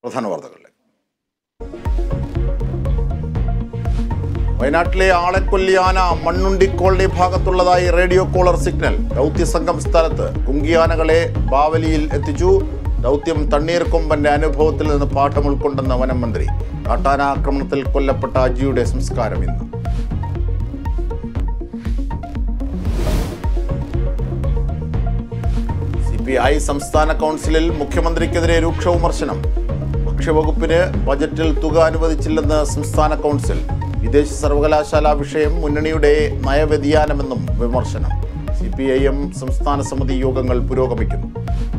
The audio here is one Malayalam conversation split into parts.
പ്രധാന വാർത്തകളിലേക്ക് വയനാട്ടിലെ ആളെക്കൊല്ലി ആന മണ്ണുണ്ടി കോളനി ഭാഗത്തുള്ളതായി റേഡിയോ കോളർ സിഗ്നൽ ദൗത്യസംഘം സ്ഥലത്ത് കുങ്കിയാനകളെ ബാവലിയിൽ എത്തിച്ചു ദൗത്യം തണ്ണീർക്കൊമ്പന്റെ അനുഭവത്തിൽ നിന്ന് പാഠം ഉൾക്കൊണ്ടെന്ന് വനം മന്ത്രി കാട്ടാന ആക്രമണത്തിൽ കൊല്ലപ്പെട്ട അജിയുടെ സംസ്കാരം ഇന്ന് സി പി ഐ സംസ്ഥാന കൗൺസിലിൽ മുഖ്യമന്ത്രിക്കെതിരെ രൂക്ഷ വിമർശനം ഭക്ഷ്യവകുപ്പിന് ബജറ്റിൽ തുക അനുവദിച്ചില്ലെന്ന് സംസ്ഥാന കൗൺസിൽ വിദേശ സർവകലാശാല വിഷയം മുന്നണിയുടെ നയവ്യതിയാനമെന്നും വിമർശനം സി പി ഐ എം സംസ്ഥാന സമിതി യോഗങ്ങൾ പുരോഗമിക്കുന്നു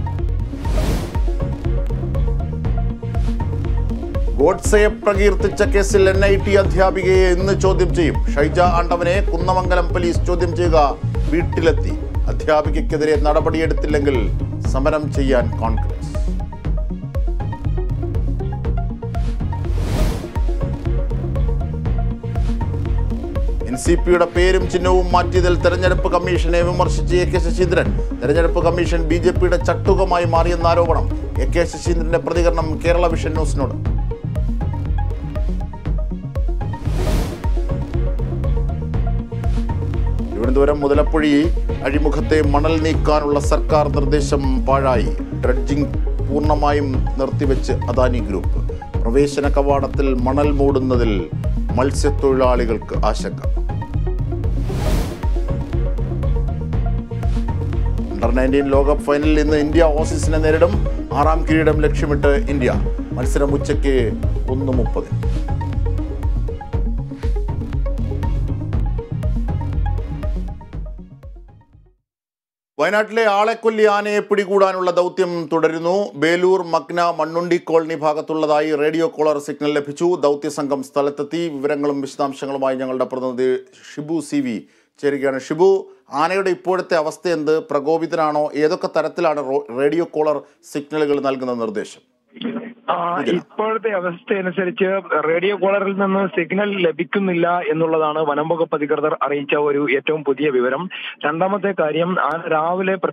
ഗോഡ്സയെ പ്രകീർത്തിച്ച കേസിൽ എൻ ഐ ടി അധ്യാപികയെ ഇന്ന് ചോദ്യം ചെയ്യും ഷൈജ ആണ്ടവനെ കുന്നമംഗലം പോലീസ് ചോദ്യം ചെയ്യുക വീട്ടിലെത്തി അധ്യാപികയ്ക്കെതിരെ നടപടിയെടുത്തില്ലെങ്കിൽ സമരം ചെയ്യാൻ കോൺഗ്രസ് എൻ സി പിയുടെ പേരും ചിഹ്നവും മാറ്റിയതിൽ തെരഞ്ഞെടുപ്പ് കമ്മീഷനെ വിമർശിച്ച് എ കെ ശശീന്ദ്രൻ തെരഞ്ഞെടുപ്പ് കമ്മീഷൻ ബി ജെ പിയുടെ ചട്ടുകമായി മാറിയെന്ന ആരോപണം എ കെ ശശീന്ദ്രന്റെ പ്രതികരണം കേരള വിഷൻ ന്യൂസിനോട് തിരുവനന്തപുരം മുതലപ്പുഴി അഴിമുഖത്തെ മണൽ നീക്കാനുള്ള സർക്കാർ നിർദ്ദേശം പാഴായി ഡ്രഡ്ജിംഗ് പൂർണ്ണമായും നിർത്തിവെച്ച് അദാനി ഗ്രൂപ്പ് പ്രവേശന കവാടത്തിൽ മണൽ മൂടുന്നതിൽ മത്സ്യത്തൊഴിലാളികൾക്ക് ആശങ്ക അണ്ടർ നയൻറ്റീൻ ലോകകപ്പ് ഫൈനലിൽ ഇന്ന് ഇന്ത്യ ഓസീസിനെ നേരിടും ആറാം കിരീടം ലക്ഷ്യമിട്ട് ഇന്ത്യ മത്സരം ഉച്ചയ്ക്ക് ഒന്ന് മുപ്പത് വയനാട്ടിലെ ആളെക്കൊല്ലി ആനയെ പിടികൂടാനുള്ള ദൗത്യം തുടരുന്നു ബേലൂർ മഗ്ന മണ്ണുണ്ടി കോളനി ഭാഗത്തുള്ളതായി റേഡിയോ കോളർ സിഗ്നൽ ലഭിച്ചു ദൗത്യസംഘം സ്ഥലത്തെത്തി വിവരങ്ങളും വിശദാംശങ്ങളുമായി ഞങ്ങളുടെ പ്രതിനിധി ഷിബു സി വി ചേരുകയാണ് ഷിബു ആനയുടെ ഇപ്പോഴത്തെ അവസ്ഥ എന്ത് പ്രകോപിതനാണോ ഏതൊക്കെ തരത്തിലാണ് റോ- റേഡിയോ കോളർ സിഗ്നലുകൾ നൽകുന്ന നിർദ്ദേശം ആ, ഇപ്പോഴത്തെ അവസ്ഥയനുസരിച്ച് റേഡിയോ കോളറിൽ നിന്ന് സിഗ്നൽ ലഭിക്കുന്നില്ല എന്നുള്ളതാണ് വനം വകുപ്പ് അധികൃതർ അറിയിച്ച ഒരു ഏറ്റവും പുതിയ വിവരം രണ്ടാമത്തെ കാര്യം ആ രാവിലെ